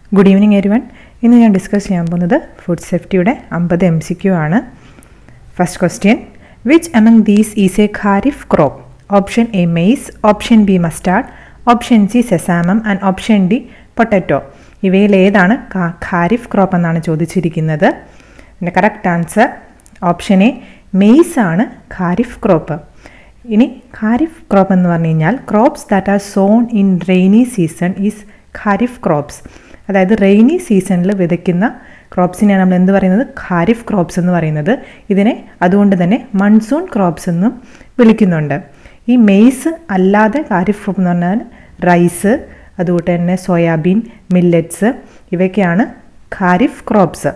good evening everyone ഇന്ന് ഞാൻ discuss ചെയ്യാൻ പോകുന്നത് ഫുഡ് സേഫ്റ്റിയുടെ അമ്പത് എം സി ക്യു ആണ് first question which among these is a kharif crop option A maize option B mustard option C sesamum and option D potato ഇവയിൽ ഏതാണ് kharif crop എന്നാണ് ചോദിച്ചിരിക്കുന്നത് എൻ്റെ correct answer option A maize ആണ് kharif crop ഇനി kharif crop എന്ന് പറഞ്ഞു കഴിഞ്ഞാൽ crops that are sown in rainy season is kharif crops അതായത് റെയിനി സീസണിൽ വിതയ്ക്കുന്ന ക്രോപ്സിനെയാണ് നമ്മൾ എന്ത് പറയുന്നത് ഖാരിഫ് ക്രോപ്സ് എന്ന് പറയുന്നത് ഇതിനെ അതുകൊണ്ട് തന്നെ മൺസൂൺ ക്രോപ്സ് എന്നും വിളിക്കുന്നുണ്ട് ഈ മെയ്സ് അല്ലാതെ ഖാരിഫ് ക്രോപ്പ് എന്ന് പറഞ്ഞാൽ റൈസ് അതുകൊണ്ട് തന്നെ സോയാബീൻ മില്ലറ്റ്സ് ഇവയൊക്കെയാണ് ഖാരിഫ് ക്രോപ്സ്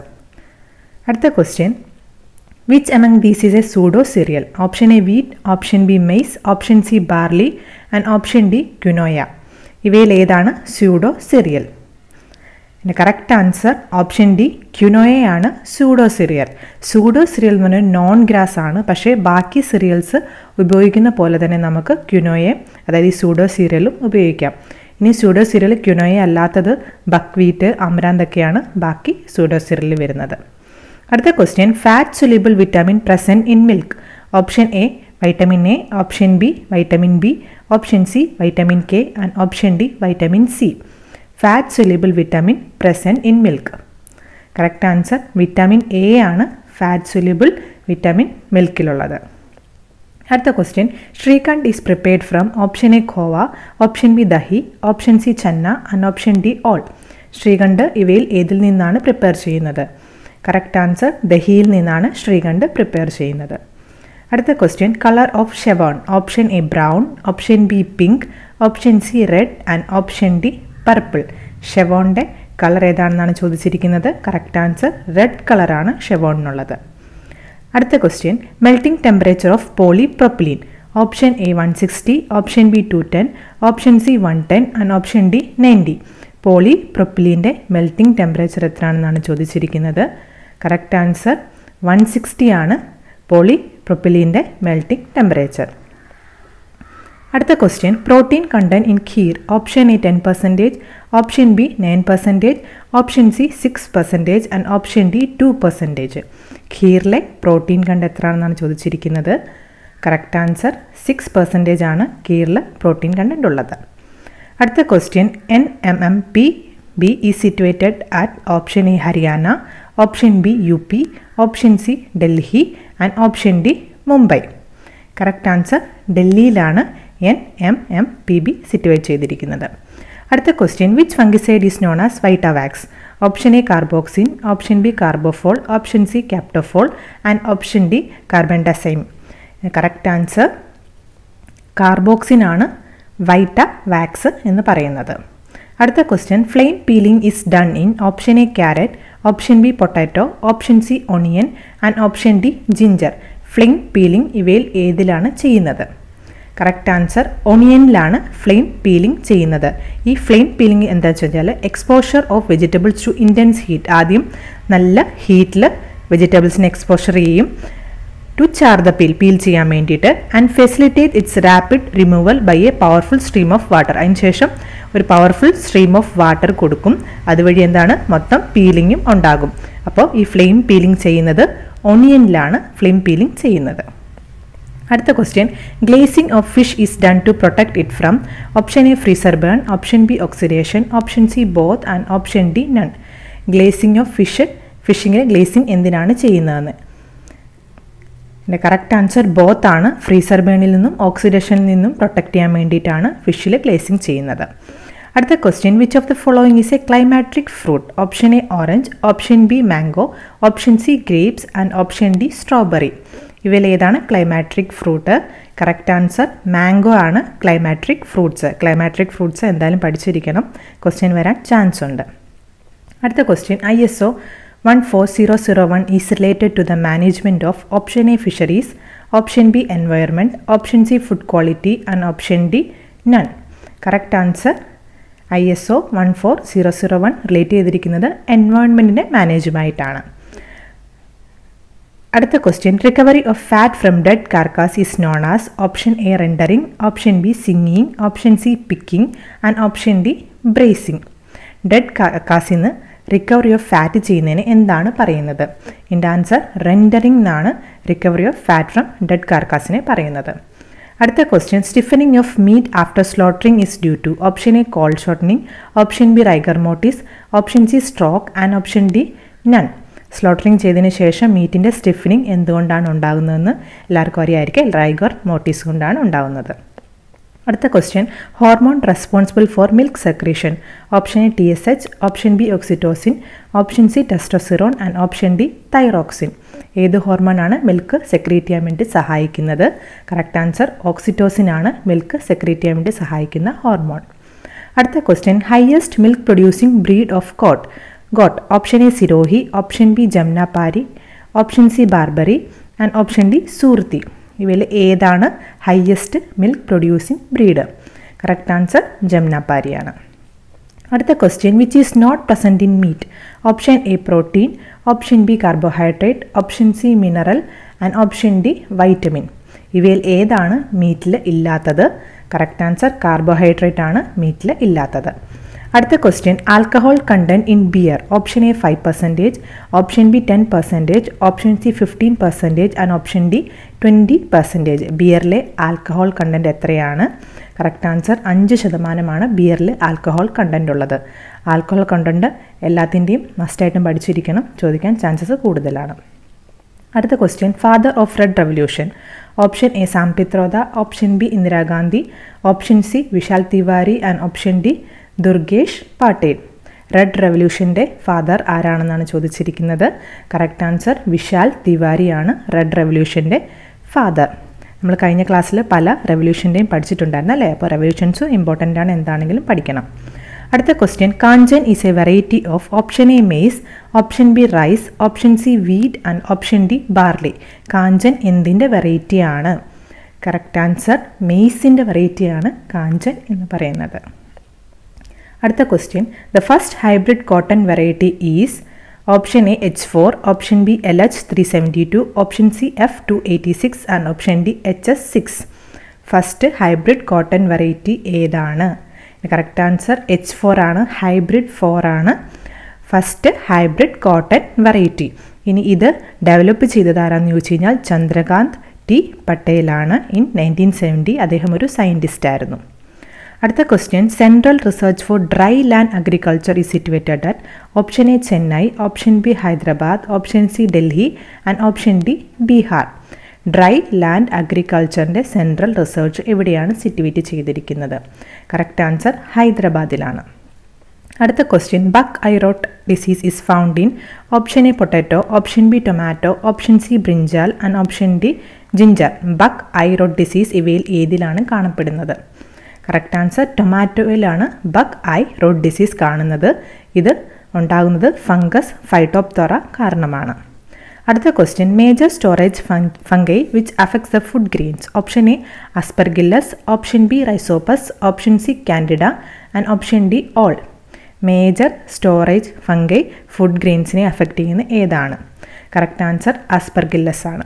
അടുത്ത question which among these is a pseudo cereal option A wheat option B maize option C barley and option D quinoa ഇവയിൽ ഏതാണ് സ്യൂഡോ സിറിയൽ പിന്നെ കറക്റ്റ് ആൻസർ ഓപ്ഷൻ ഡി ക്യുനോയയാണ് pseudo cereal pseudo cereal എന്ന് പറഞ്ഞാൽ non grass ആണ് പക്ഷേ ബാക്കി cereals ഉപയോഗിക്കുന്ന പോലെ തന്നെ നമുക്ക് ക്യുനോയെ അതായത് ഈ സൂഡോ സീരിയലും ഉപയോഗിക്കാം ഇനി സൂഡോ സീരിയൽ ക്യുനോയ അല്ലാത്തത് ബക്വീറ്റ് അമരാന്തൊക്കെയാണ് ബാക്കി സൂഡോ സീരിയലിൽ വരുന്നത് അടുത്ത question fat soluble vitamin present in milk option A vitamin A option B vitamin B option C vitamin K and option D vitamin C fat soluble vitamin present in milk correct answer vitamin A ആണ് fat soluble vitamin മിൽക്കിലുള്ളത് അടുത്ത question shrikhand is prepared from option A khoa option B dahi option C chhena and option D all shrikhand ഇവയിൽ ഏതിൽ നിന്നാണ് prepare ചെയ്യുന്നത് correct answer ദഹിയിൽ നിന്നാണ് ശ്രീകണ്ഠ് prepare ചെയ്യുന്നത് അടുത്ത question colour of chevon option A brown option B pink option C red and option D purple ഷെവോണിൻ്റെ colour ഏതാണെന്നാണ് ചോദിച്ചിരിക്കുന്നത് കറക്റ്റ് ആൻസർ റെഡ് കളറാണ് ഷെവോണിനുള്ളത് അടുത്ത question melting temperature of polypropylene option A one sixty option B two ten option C one ten and option D ninety പോളി പ്രൊപ്പിലീൻ്റെ melting temperature എത്രയാണെന്നാണ് ചോദിച്ചിരിക്കുന്നത് കറക്റ്റ് ആൻസർ വൺ സിക്സ്റ്റി ആണ് പോളി പ്രൊപ്പിലീൻ്റെ മെൽറ്റിംഗ് ടെമ്പറേച്ചർ അടുത്ത question protein content in kheer option A ten percentage option B nine percentage option C six percentage and option D two percentage ഖീറിലെ protein content എത്രയാണെന്നാണ് ചോദിച്ചിരിക്കുന്നത് correct answer six percentage ആണ് ഖീറിൽ protein content ഉള്ളത് അടുത്ത question N M M P B is situated at option A Haryana option B U P option C Delhi and option D Mumbai correct answer ഡൽഹിയിലാണ് N M M P B situate ചെയ്തിരിക്കുന്നത് അടുത്ത question which fungicide is known as Vitavax option A carboxin option B carbofol option C captafol and option D carbendazim correct answer carboxin ആണ് Vitavax എന്ന് പറയുന്നത് അടുത്ത question flame peeling is done in option A carrot option B potato option C onion and option D ginger flame peeling ഇവയിൽ ഏതിലാണ് ചെയ്യുന്നത് correct answer ഒണിയനിലാണ് flame peeling ചെയ്യുന്നത് ഈ ഫ്ലെയിം പീലിംഗ് എന്താ വെച്ചാൽ exposure of vegetables to intense heat ആദ്യം നല്ല ഹീറ്റിൽ വെജിറ്റബിൾസിനെ എക്സ്പോഷർ ചെയ്യും to char the peel peel ചെയ്യാൻ വേണ്ടിയിട്ട് and facilitate its rapid removal by a powerful stream of water അതിനുശേഷം ഒരു പവർഫുൾ സ്ട്രീം ഓഫ് വാട്ടർ കൊടുക്കും അതുവഴി എന്താണ് മൊത്തം പീലിങ്ങും ഉണ്ടാകും അപ്പോൾ ഈ ഫ്ലെയിം പീലിംഗ് ചെയ്യുന്നത് ഒണിയനിലാണ് ഫ്ലെയിം പീലിംഗ് ചെയ്യുന്നത് അടുത്ത question glazing of fish is done to protect it from option A freezer burn option B oxidation option C both and option D none glazing of fish ഫിഷിങ്ങിൽ glazing എന്തിനാണ് ചെയ്യുന്നതെന്ന് എൻ്റെ correct answer both ആണ് freezer ബേണിൽ നിന്നും ഓക്സിഡേഷനിൽ നിന്നും protect ചെയ്യാൻ വേണ്ടിയിട്ടാണ് ഫിഷിൽ ഗ്ലേസിംഗ് ചെയ്യുന്നത് അടുത്ത question which of the following is a climacteric fruit option A orange option B mango option C grapes and option D strawberry ഇവയിൽ ഏതാണ് climacteric fruit correct answer mango ആണ് ക്ലൈമാട്രിക് ഫ്രൂട്ട്സ് ക്ലൈമാട്രിക് ഫ്രൂട്ട്സ് എന്തായാലും പഠിച്ചിരിക്കണം question വരാൻ chance ഉണ്ട് അടുത്ത question I S O one four zero zero one is related to the management of option A fisheries option B environment option C food quality and option D none correct answer I S O one four zero zero one relate ചെയ്തിരിക്കുന്നത് എൻവയോൺമെൻറ്റിൻ്റെ മാനേജുമായിട്ടാണ് അടുത്ത question recovery of fat from dead carcass is known as option A rendering option B singeing option C picking and option D bracing dead കാസിൽ നിന്ന് recovery of fat ചെയ്യുന്നതിന് എന്താണ് പറയുന്നത് ഇതിൻ്റെ ആൻസർ റെൻഡറിംഗ് എന്നാണ് recovery of fat from dead കാർക്കാസിനെ പറയുന്നത് അടുത്ത question stiffening of meat after slaughtering is due to option A cold shortening option B rigor mortis option C stroke and option D none slaughtering ചെയ്തതിന് ശേഷം മീറ്റിൻ്റെ stiffening എന്തുകൊണ്ടാണ് ഉണ്ടാകുന്നതെന്ന് എല്ലാവർക്കും അറിയായിരിക്കും rigour മോട്ടീസ് കൊണ്ടാണ് ഉണ്ടാകുന്നത് അടുത്ത question hormone responsible for milk secretion option A T S H option B oxytocin option C testosterone and option D thyroxine ഏത് ഹോർമോണാണ് മിൽക്ക് സെക്രീറ്റ് ചെയ്യാൻ വേണ്ടി സഹായിക്കുന്നത് കറക്റ്റ് ആൻസർ ഓക്സിറ്റോസിൻ ആണ് മിൽക്ക് സെക്രീറ്റ് ചെയ്യാൻ വേണ്ടി സഹായിക്കുന്ന ഹോർമോൺ അടുത്ത question highest milk producing breed of goat goat option A Sirohi option B Jamnapari option C Barbari and option D Surti ഇവയിൽ ഏതാണ് highest milk producing breed correct answer ജംനാപാരിയാണ് അടുത്ത question which is not present in meat option A protein option B carbohydrate option C mineral and option D vitamin ഇവയിൽ ഏതാണ് മീറ്റിൽ ഇല്ലാത്തത് correct answer carbohydrate ആണ് മീറ്റിൽ ഇല്ലാത്തത് അടുത്ത question alcohol content in beer option A five percentage option B ten percentage option C fifteen percentage and option D twenty percentage ബിയറിലെ alcohol content എത്രയാണ് കറക്റ്റ് ആൻസർ അഞ്ച് ശതമാനമാണ് ബിയറിൽ ആൽക്കഹോൾ കണ്ടന്റ് ഉള്ളത് ആൽക്കഹോൾ കണ്ടന്റ് എല്ലാത്തിൻ്റെയും മസ്റ്റായിട്ടും പഠിച്ചിരിക്കണം ചോദിക്കാൻ ചാൻസസ് കൂടുതലാണ് അടുത്ത question father of red revolution option A Sam Pitroda option B Indira Gandhi option C Vishal Tiwari and option D Durgesh Patel red റെവല്യൂഷൻ്റെ ഫാദർ ആരാണെന്നാണ് ചോദിച്ചിരിക്കുന്നത് കറക്റ്റ് ആൻസർ വിശാൽ തിവാരിയാണ് റെഡ് റെവല്യൂഷൻ്റെ ഫാദർ നമ്മൾ കഴിഞ്ഞ ക്ലാസ്സിൽ പല റെവല്യൂഷൻ്റെയും പഠിച്ചിട്ടുണ്ടായിരുന്നു അല്ലേ അപ്പോൾ റെവല്യൂഷൻസും ഇമ്പോർട്ടൻ്റ് ആണ് എന്താണെങ്കിലും പഠിക്കണം അടുത്ത question Kanchan is a variety of option A maize option B rice option C wheat and option D barley Kanchan എന്തിൻ്റെ വെറൈറ്റിയാണ് കറക്റ്റ് ആൻസർ മെയ്സിൻ്റെ വെറൈറ്റിയാണ് കാഞ്ചൻ എന്ന് പറയുന്നത് അടുത്ത question the first hybrid cotton variety is option A H four option B L H three seventy two option C F two eighty six and option D H S six first hybrid cotton variety ഏതാണ് correct answer H four ആണ് hybrid four ആണ് first hybrid cotton variety ഇനി ഇത് develop ചെയ്തത് ആരാന്ന് ചോദിച്ചു കഴിഞ്ഞാൽ Chandrakant T പട്ടേലാണ് ഇൻ നയൻറ്റീൻ സെവൻറ്റി അദ്ദേഹം ഒരു സയൻറ്റിസ്റ്റ് ആയിരുന്നു അടുത്ത question central research for dry land agriculture is situated at option A Chennai option B Hyderabad option C Delhi and option D Bihar dry land അഗ്രികൾച്ചറിൻ്റെ സെൻട്രൽ റിസർച്ച് എവിടെയാണ് സിറ്റുവേറ്റ് ചെയ്തിരിക്കുന്നത് കറക്റ്റ് ആൻസർ ഹൈദരാബാദിലാണ് അടുത്ത question buck eye rot disease is found in option A potato option B tomato option C brinjal and option D ginger buck eye rot disease ഇവയിൽ ഏതിലാണ് കാണപ്പെടുന്നത് correct answer ടൊമാറ്റോയിലാണ് buck eye rot disease കാണുന്നത് ഇത് ഉണ്ടാകുന്നത് fungus phytophthora കാരണമാണ് അടുത്ത question major storage fungi which affects the food grains option A aspergillus option B rhizopus option C candida and option D all major storage fungi food ഗ്രെയിൻസിനെ affect ചെയ്യുന്ന ഏതാണ് correct answer aspergillus ആണ്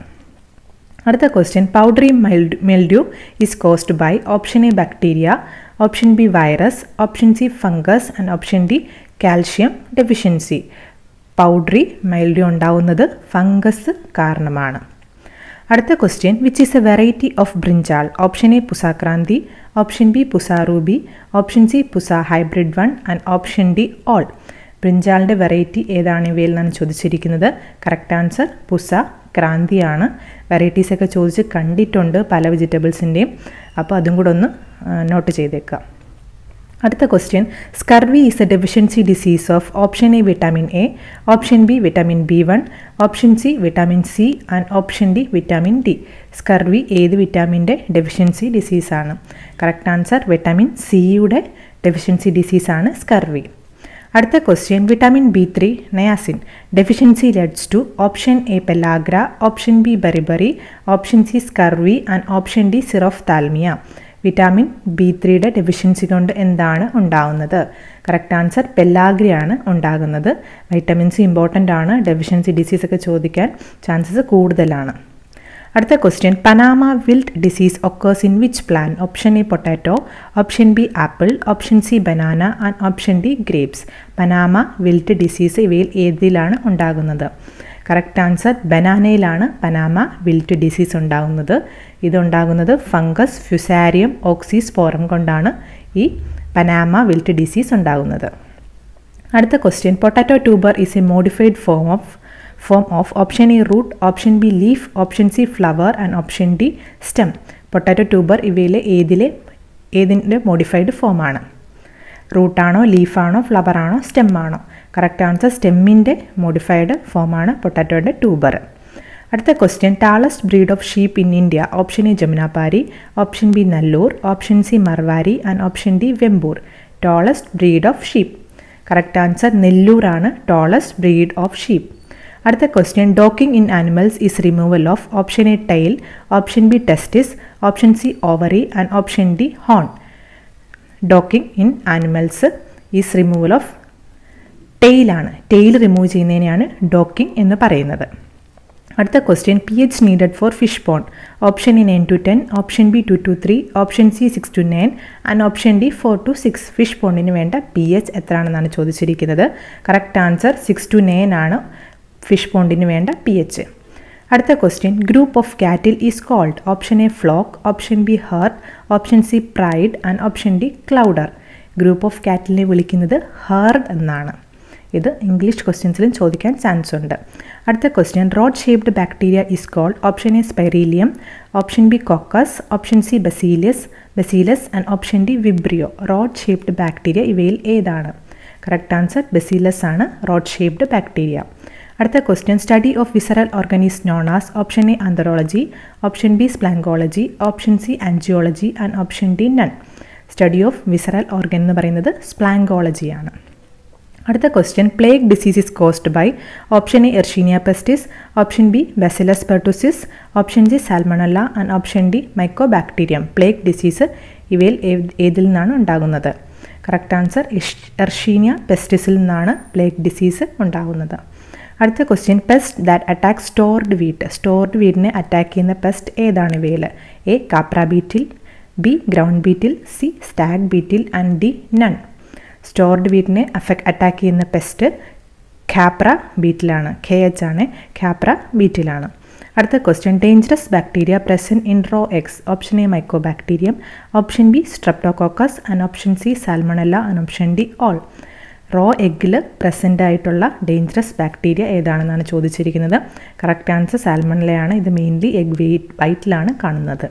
അടുത്ത question powdery mild mildew is caused by option A bacteria option B virus option C fungus and option D calcium deficiency powdery mildew ഉണ്ടാവുന്നത് fungus കാരണമാണ് അടുത്ത question which is a variety of brinjal option A Pusa Kranti option B Pusa Ruby option C Pusa hybrid one and option D all ബ്രിഞ്ചാളിൻ്റെ variety ഏതാണ് ഇവയിൽ നിന്നാണ് ചോദിച്ചിരിക്കുന്നത് correct answer പുസ ക്രാന്തിയാണ് വെറൈറ്റീസൊക്കെ ചോദിച്ച് കണ്ടിട്ടുണ്ട് പല വെജിറ്റബിൾസിൻ്റെയും അപ്പോൾ അതും കൂടെ ഒന്ന് നോട്ട് ചെയ്തേക്കാം അടുത്ത question scurvy is a deficiency disease of option A vitamin A option B vitamin B one option C vitamin C and option D vitamin D scurvy ഏത് വിറ്റാമിൻ്റെ ഡെഫിഷ്യൻസി ഡിസീസാണ് കറക്റ്റ് ആൻസർ വിറ്റാമിൻ സിയുടെ deficiency ഡിസീസാണ് scurvy അടുത്ത question vitamin B three niacin deficiency leads to option A pellagra option B beriberi option C scurvy and option D xerophthalmia vitamin B ത്രീയുടെ deficiency കൊണ്ട് എന്താണ് ഉണ്ടാകുന്നത് correct answer പെല്ലാഗ്രിയാണ് ഉണ്ടാകുന്നത് vitamins important ആണ് deficiency disease ഒക്കെ ചോദിക്കാൻ chances കൂടുതലാണ് അടുത്ത question Panama wilt disease occurs in which plant option A potato option B apple option C banana and option D grapes Panama wilt disease ഇവയിൽ ഏതിലാണ് ഉണ്ടാകുന്നത് കറക്റ്റ് ആൻസർ ബനാനയിലാണ് Panama wilt disease ഉണ്ടാകുന്നത് ഇതുണ്ടാകുന്നത് ഫംഗസ് ഫ്യുസാരിയം ഓക്സിസ്പോറം കൊണ്ടാണ് ഈ പനാമ വിൽറ്റ് ഡിസീസ് ഉണ്ടാകുന്നത് അടുത്ത question potato tuber is a modified form of form of option A root option B leaf option C flower and option D stem potato tuber ഇവയിലെ ഏതിലെ ഏതിൻ്റെ modified ഫോമാണ് റൂട്ടാണോ ലീഫാണോ ഫ്ലവർ ആണോ സ്റ്റെം ആണോ കറക്റ്റ് ആൻസർ സ്റ്റെമ്മിൻ്റെ മോഡിഫൈഡ് ഫോമാണ് പൊട്ടാറ്റോയുടെ ട്യൂബർ അടുത്ത question tallest breed of sheep in India option A Jamunapari option B Nellore option C Marwari and option D Vembur tallest breed of sheep correct answer നെല്ലൂറാണ് ടോളസ്റ്റ് ബ്രീഡ് ഓഫ് ഷീപ്പ് അടുത്ത question docking in animals is removal of option A tail option B testis option C ovary and option D horn docking in animals is removal of ടെയിലാണ് tail remove ചെയ്യുന്നതിനെയാണ് docking എന്ന് പറയുന്നത് അടുത്ത question P H needed for fish pond option A nine to ten option B two to three option C six to nine and option D four to six fish പോണ്ടിന് വേണ്ട P H എത്രയാണെന്നാണ് ചോദിച്ചിരിക്കുന്നത് correct answer six to nine ആണ് fish പോണ്ടിന് വേണ്ട P H അടുത്ത question group of cattle is called option A flock option B herd option C pride and option D clowder group of കാറ്റിലിനെ വിളിക്കുന്നത് herd എന്നാണ് ഇത് ഇംഗ്ലീഷ് ക്വസ്റ്റ്യൻസിലും ചോദിക്കാൻ chance ഉണ്ട് അടുത്ത question rod shaped bacteria is called option A spirillum option B coccus option C bacillus bacillus and option D vibrio rod shaped bacteria ഇവയിൽ ഏതാണ് correct answer bacillus ആണ് റോഡ് ഷേപ്ഡ് ബാക്ടീരിയ അടുത്ത question study of visceral organ is known as option A andrology option B splanchnology option C angiology and option D none study of visceral organ എന്ന് പറയുന്നത് സ്പ്ലാങ്കോളജിയാണ് അടുത്ത question plague disease is caused by option A yersinia pestis option B bacillus pertussis option G salmonella and option D mycobacterium plague disease ഇവയിൽ ഏതിൽ നിന്നാണ് ഉണ്ടാകുന്നത് correct answer എർഷീനിയ പെസ്റ്റിസിൽ നിന്നാണ് plague disease ഉണ്ടാകുന്നത് അടുത്ത question pest that attack stored wheat stored വീറ്റിനെ attack ചെയ്യുന്ന pest ഏതാണ് ഇവയിൽ A khapra beetle B ground beetle C stag beetle and D none stored വീറ്റിനെ അഫക്ട് അറ്റാക്ക് ചെയ്യുന്ന പെസ്റ്റ് ഖാപ്ര ബീറ്റിലാണ് കെ എച്ച് ആണ് ഖാപ്ര ബീറ്റിലാണ് അടുത്ത question dangerous bacteria present in raw eggs option A mycobacterium option B streptococcus and option C salmonella and option D all raw എഗ്ഗിൽ present ആയിട്ടുള്ള dangerous bacteria ഏതാണെന്നാണ് ചോദിച്ചിരിക്കുന്നത് correct answer സാൽമണലയാണ് ഇത് mainly egg wait വൈറ്റിലാണ് കാണുന്നത്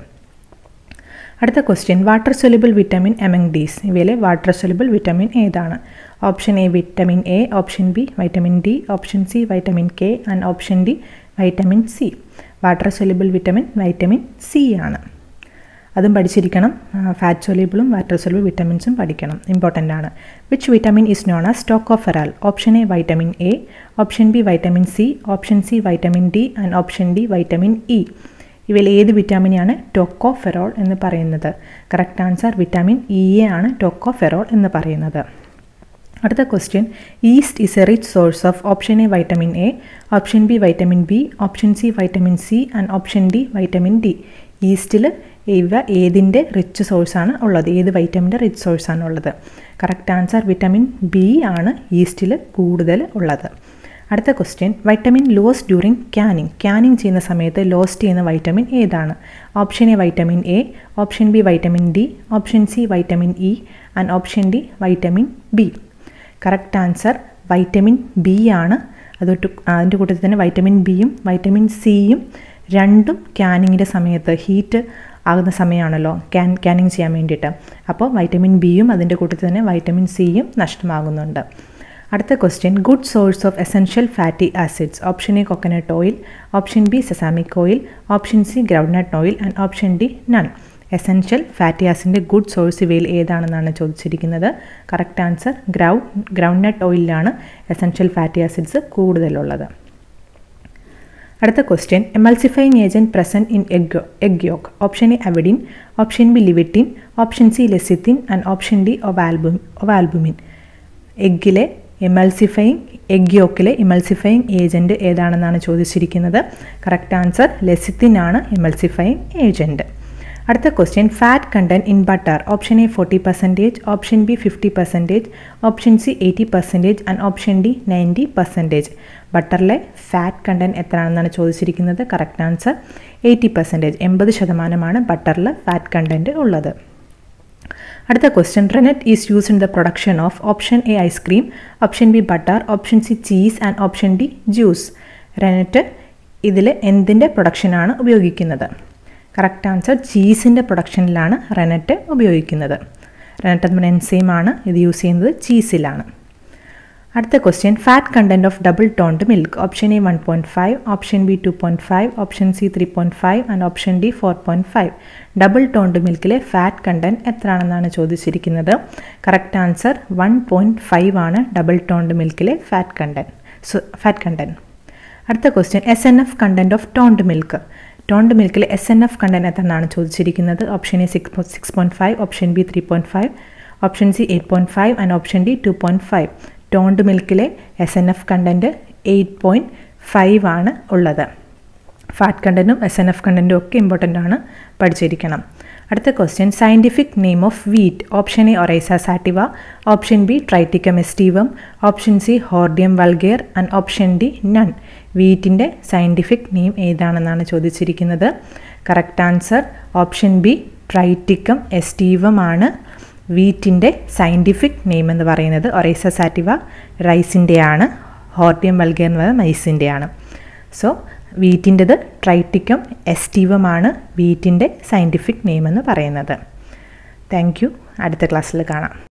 അടുത്ത question water soluble vitamin among these ഇവയിലെ water soluble vitamin ഏതാണ് option A vitamin A option B vitamin D option C vitamin K and option D vitamin C water soluble vitamin vitamin C ആണ് അതും പഠിച്ചിരിക്കണം fat സൊല്യൂബിളും water soluble വിറ്റമിൻസും പഠിക്കണം important ആണ് which vitamin is known as tocopherol option A vitamin A option B vitamin C option C vitamin D and option D vitamin E ഇവയിൽ ഏത് വിറ്റാമിനാണ് ടോക്കോഫെറോൾ എന്ന് പറയുന്നത് കറക്റ്റ് ആൻസർ വിറ്റാമിൻ ഇ എ ആണ് ടോക്കോഫെറോൾ എന്ന് പറയുന്നത് അടുത്ത question yeast is a rich source of option A vitamin A option B vitamin B option C vitamin C and option D vitamin D ഈസ്റ്റിൽ ഇവ ഏതിൻ്റെ റിച്ച് സോഴ്സാണ് ഉള്ളത് ഏത് വൈറ്റമിൻ്റെ റിച്ച് സോഴ്സാണ് ഉള്ളത് കറക്റ്റ് ആൻസർ വിറ്റമിൻ ബി ആണ് ഈസ്റ്റിൽ കൂടുതൽ ഉള്ളത് അടുത്ത question vitamin loss during canning canning ചെയ്യുന്ന സമയത്ത് ലോസ്റ്റ് ചെയ്യുന്ന വൈറ്റമിൻ ഏതാണ് option A vitamin A option B vitamin D option C vitamin E and option D vitamin B correct answer vitamin B ആണ് അതൊട്ട് അതിൻ്റെ കൂട്ടത്തിൽ തന്നെ വൈറ്റമിൻ ബിയും വൈറ്റമിൻ സിയും രണ്ടും ക്യാനിങ്ങിൻ്റെ സമയത്ത് ഹീറ്റ് ആകുന്ന സമയമാണല്ലോ ക്യാൻ ക്യാനിങ് ചെയ്യാൻ വേണ്ടിയിട്ട് അപ്പോൾ വൈറ്റമിൻ ബിയും അതിൻ്റെ കൂട്ടത്തിൽ തന്നെ വൈറ്റമിൻ സിയും നഷ്ടമാകുന്നുണ്ട് അടുത്ത question good source of essential fatty acids option A coconut oil option B sesamic oil option C groundnut oil and option D none essential fatty ആസിഡിൻ്റെ ഗുഡ് സോഴ്സ് ഇവയിൽ ഏതാണെന്നാണ് ചോദിച്ചിരിക്കുന്നത് കറക്റ്റ് ആൻസർ ഗ്രൗ ഗ്രൗണ്ട്നട്ട് ഓയിലാണ് essential fatty acids കൂടുതലുള്ളത് അടുത്ത question emulsifying agent present in egg egg yolk option A avidin option B livetin option C lecithin and option D ഒവാൽബും ovalbumin എഗ്ഗിലെ എമൾസിഫയിങ് എഗ് യോക്കിലെ ഇമൾസിഫയിങ് ഏജൻറ്റ് ഏതാണെന്നാണ് ചോദിച്ചിരിക്കുന്നത് correct answer lecithin ആണ് emulsifying agent അടുത്ത question fat content in butter option A forty percentage option B fifty percentage option C eighty percentage and option D ninety percentage ബട്ടറിലെ fat content എത്രയാണെന്നാണ് ചോദിച്ചിരിക്കുന്നത് correct answer eighty percentage എൺപത് ശതമാനമാണ് ബട്ടറിൽ fat content ഉള്ളത് അടുത്ത question rennet is use in the production of option A ice cream option B butter option C cheese and option D juice rennet ഇതിൽ എന്തിൻ്റെ പ്രൊഡക്ഷനാണ് ഉപയോഗിക്കുന്നത് കറക്റ്റ് ആൻസർ ചീസിൻ്റെ പ്രൊഡക്ഷനിലാണ് റെനറ്റ് ഉപയോഗിക്കുന്നത് റെനറ്റ് എന്ന് പറയുന്ന എൻസൈം ആണ് ഇത് യൂസ് ചെയ്യുന്നത് ചീസിലാണ് അടുത്ത question fat content of double toned milk option A one point five option B two point five option C three point five and option D four point five double toned മിൽക്കിലെ fat content എത്രയാണെന്നാണ് ചോദിച്ചിരിക്കുന്നത് correct answer one point five ആണ് double toned മിൽക്കിലെ fat content fat content അടുത്ത question S N F content of toned milk toned മിൽക്കിൽ S N F content എത്രയാണ് ചോദിച്ചിരിക്കുന്നത് option A six six point five option B three point five option C eight point five and option D two point five toned മിൽക്കിലെ S N F content eight point five ആണ് ഉള്ളത് fat കണ്ടൻറ്റും S N F കണ്ടൻറ്റും ഒക്കെ important ആണ് പഠിച്ചിരിക്കണം അടുത്ത question scientific name of wheat option A oryza sativa option B triticum aestivum option C hordeum vulgare and option D none വീറ്റിൻ്റെ scientific name ഏതാണെന്നാണ് ചോദിച്ചിരിക്കുന്നത് correct answer option B triticum aestivum ആണ് വീറ്റിൻ്റെ സയൻറ്റിഫിക് നെയിം എന്ന് പറയുന്നത് Oryza sativa റൈസിൻ്റെ ആണ് Hordeum vulgare എന്ന് പറയുന്നത് മൈസിൻ്റെ ആണ് സോ വീറ്റിൻ്റെത് ട്രൈറ്റിക്കം എസ്റ്റീവമാണ് വീറ്റിൻ്റെ സയൻറ്റിഫിക് നെയിം എന്ന് പറയുന്നത് താങ്ക് യു അടുത്ത ക്ലാസ്സിൽ കാണാം